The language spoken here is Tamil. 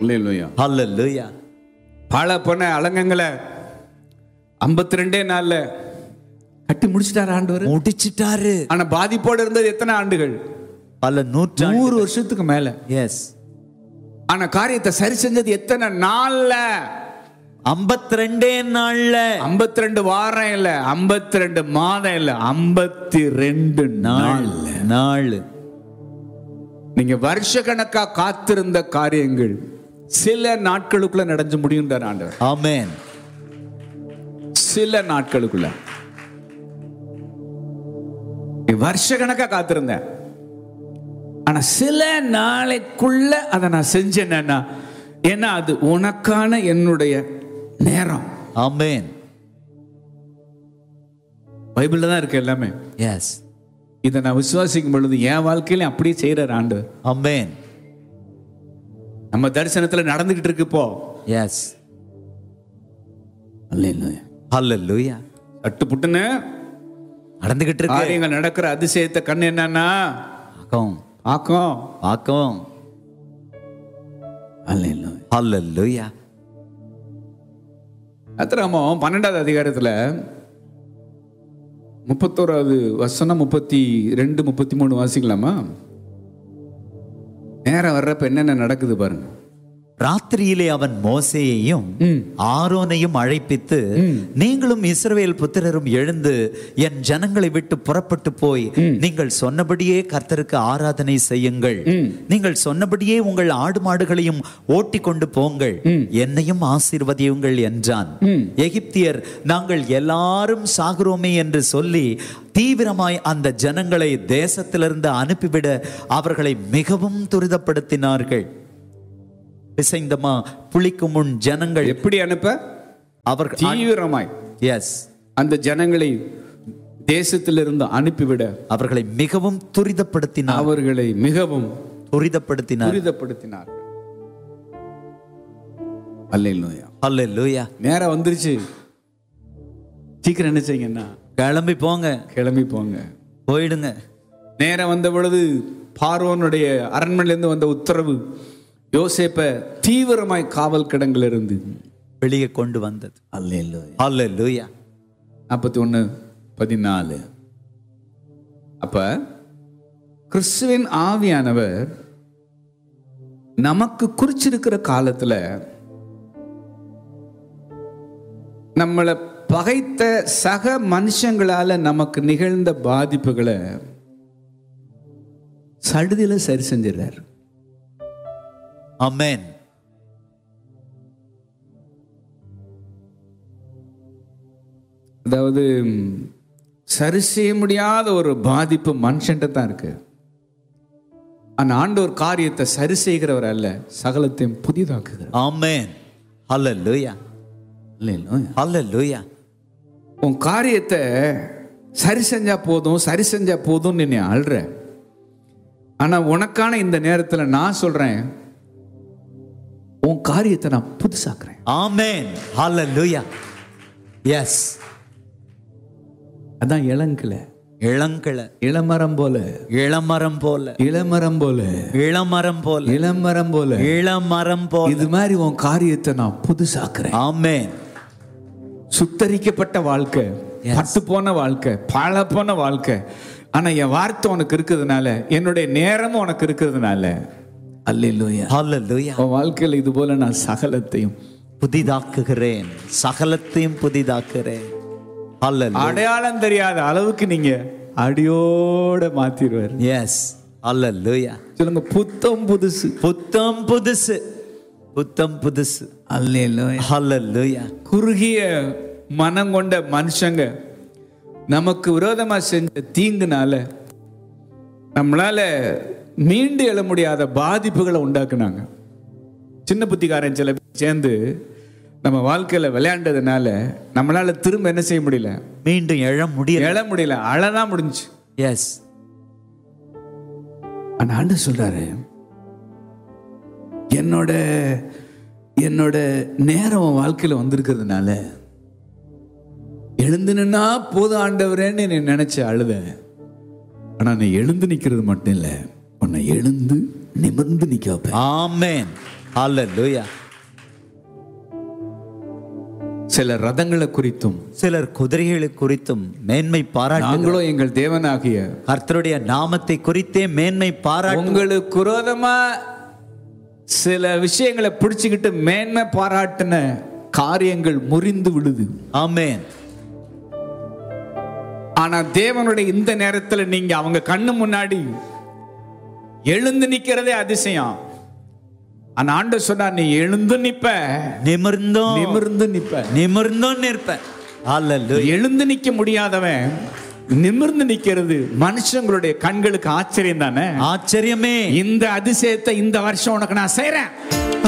இல்லையா Hallelujah. பாழ போன அலங்கங்களை ஐம்பத்தி ரெண்டே நாள்ல கட்டி முடிச்சிட்டாரு ஆண்டவர் முடிச்சிட்டாரு ஆனா பாதிப்போட இருந்தது எத்தனை ஆண்டுகள் பல நூற்றாண்டு நூறு வருஷத்துக்கு மேல எஸ் ஆனா காரியத்தை சரி செஞ்சது எத்தனை நாள்ல ஐம்பத்தி ரெண்டே நாள்ல 52 ரெண்டு வாரம் இல்ல 52 ரெண்டு மாதம் இல்ல 52 ரெண்டு நாள் நாள் நாள் நீங்க வருஷ கணக்கா காத்திருந்த காரியங்கள் சில நாட்களுக்குள்ள நடந்து முடியுன்றார் ஆண்டவர் ஆமென் சில நாட்களுக்குள்ள நீ வருஷ கணக்கா காத்திருந்தேன் ஆனா சில நாளைக்குள்ள அதை நான் செஞ்சேன்னா ஏன்னா அது உனக்கான என்னுடைய நேரம் ஆமென் பைபிள்ல தான் இருக்கு எல்லாமே எஸ் இதை நான் விசுவாசிக்கும் பொழுது என் வாழ்க்கையில அப்படியே செய்யறார் ஆண்டவர் ஆமென் நம்ம தரிசனத்துல நடந்துகிட்டு இருக்கு இப்போ எஸ் அல்லேலூயா. ஹalleluya சட்டு புட்டுன்னு நடந்துகிட்டு இருக்கு காரியங்கள் நடக்கிற அதிசயத்தை கண்ணு என்னன்னா பார்க்கும் ஆக்கும் பார்க்கும் அல்லேலூயா. ஹalleluya அத்திராமம் பன்னெண்டாவது அதிகாரத்துல முப்பத்தோராவது வசனம் முப்பத்தி ரெண்டு முப்பத்தி மூணு வாசிக்கலாமா நேரம் வர்றப்ப என்னென்ன நடக்குது பாருங்க ராத்திரியிலே அவன் மோசேயையும் ம். ஆரோனையும் அழைப்பித்து நீங்களும் இஸ்ரவேல் புத்திரரும் எழுந்து என் ஜனங்களை விட்டு புறப்பட்டு போய் நீங்கள் சொன்னபடியே கர்த்தருக்கு ஆராதனை செய்யுங்கள் நீங்கள் சொன்னபடியே உங்கள் ஆடு மாடுகளையும் ஓட்டி கொண்டு போங்கள் என்னையும் ஆசீர்வதியுங்கள் என்றான் எகிப்தியர் நாங்கள் எல்லாரும் சாகுறோமே என்று சொல்லி தீவிரமாய் அந்த ஜனங்களை தேசத்திலிருந்து அனுப்பிவிட அவர்களை மிகவும் துரிதப்படுத்தினார்கள் பிசைந்தமா புளிக்கும் முன் ஜனங்கள் எப்படி அனுப்ப அவர்கள் தீவிரமாய் எஸ் அந்த ஜனங்களை தேசத்திலிருந்து அனுப்பிவிட அவர்களை மிகவும் துரிதப்படுத்தினார் அவர்களை மிகவும் துரிதப்படுத்தினார் துரிதப்படுத்தினார் அல்லேலூயா அல்லேலூயா நேரம் வந்துருச்சு சீக்கிரம் என்ன செய்யுங்கன்னா கிளம்பி போங்க கிளம்பி போங்க போயிடுங்க நேரம் வந்த பொழுது பார்வோனுடைய அரண்மனையிலிருந்து வந்த உத்தரவு யோசேப்ப தீவிரமாய் காவல் கிடங்குல இருந்து வெளியே கொண்டு வந்தது அல்லேலூயா அல்லேலூயா நாற்பத்தி ஒன்று பதினாலு அப்ப கிறிஸ்துவின் ஆவியானவர் நமக்கு குறிச்சிருக்கிற காலத்துல நம்மளை பகைத்த சக மனுஷங்களால நமக்கு நிகழ்ந்த பாதிப்புகளை சடுதியில சரி செஞ்சிடறாரு அமேன் அதாவது ம், சரி செய்ய முடியாத ஒரு பாதிப்பு மனுஷன்ட்ட தான் இருக்கு ஆனா ஆண்டவர் காரியத்தை சரி செய்கிறவர் அல்ல சகலத்தையும் புதிதாக்குகிறார் ஆமென் அல்லேலூயா இல்லைங்களா அல்லேலூயா உன் காரியத்தை சரி செஞ்சா போதும் சரி செஞ்சா போதும் நீ அழுற ஆனா உனக்கான இந்த நேரத்துல நான் சொல்றேன் உன் காரியத்தை நான் புதுசாக்குறேன் ஆமென் அல்லேலூயா எஸ் அதான் இளங்கில இளங்கிளை இளமரம் போல இளமரம் போல இளமரம் போல இளமரம் போல இளமரம் போல இளமரம் போல இது மாதிரி உன் காரியத்தை நான் புதுசாக்குறேன் ஆமென் சுத்தரிக்கப்பட்ட வாழ்க்கை பட்டு போன வாழ்க்கை பழ போன வாழ்க்கை ஆனா என் வார்த்தை உனக்கு இருக்கிறதுனால என்னுடைய நேரமும் உனக்கு இருக்கிறதுனால அல்லேலூயா அல்லேலூயா உன் வாழ்க்கையில இது போல நான் சகலத்தையும் புதிதாக்குகிறேன் சகலத்தையும் புதிதாக்குகிறேன் அல்லேலூயா அடையாளம் தெரியாத அளவுக்கு நீங்க அடியோட மாத்திடுவார் எஸ் அல்லேலூயா சொல்லுங்க புத்தம் புதுசு புத்தம் புதுசு புத்தம் புதுசு அல்லேலூயா அல்லேலூயா குறுகிய மனம் கொண்ட மனுஷங்க நமக்கு விரோதமா செஞ்ச தீங்குனால நம்மளால மீண்டு எழ முடியாத பாதிப்புகளை உண்டாக்குனாங்க சின்ன புத்திக்காரன் சில பேர் சேர்ந்து நம்ம வாழ்க்கையில விளையாண்டதுனால நம்மளால திரும்ப என்ன செய்ய முடியல மீண்டும் எழ முடியல எழ முடியல அழதான் முடிஞ்சு எஸ் ஆனா ஆண்டு சொல்றாரு என்னோட என்னோட நேரம் உன் வாழ்க்கையில வந்திருக்கிறதுனால எழுந்து நின்னா போதும் ஆண்டவரேன்னு நீ நினைச்ச அழுத ஆனா நீ எழுந்து நிக்கிறது மட்டும் இல்ல உன்னை எழுந்து நிமிர்ந்து நிக்க வைப்பேன் ஆமென் ஹalleluya சில ரதங்களை குறித்தும் சிலர் குதிரைகளை குறித்தும் மேன்மை பாராட்டு நாங்களும் எங்கள் தேவனாகிய கர்த்தருடைய நாமத்தை குறித்தே மேன்மை பாராட்டு உங்களுக்கு விரோதமா சில விஷயங்களை பிடிச்சுக்கிட்டு மேன்மை பாராட்டின காரியங்கள் முறிந்து விடுது ஆமென் ஆனா தேவனுடைய இந்த நேரத்துல நீங்க அவங்க கண்ணு முன்னாடி எழுந்து நிக்கிறதே அதிசயம் ஆனா ஆண்டவர் சொன்னா நீ எழுந்து நிப்ப நிமிர்ந்தோம் நிமிர்ந்து நிப்ப நிமிர்ந்தோம் நிற்பேன் ஹalleluya எழுந்து நிக்க முடியாதவன் நிமிர்ந்து நிக்கிறது மனுஷங்களுடைய கண்களுக்கு ஆச்சரியம் தானே ஆச்சரியமே இந்த அதிசயத்தை இந்த வருஷம் உனக்கு நான் செய்றேன்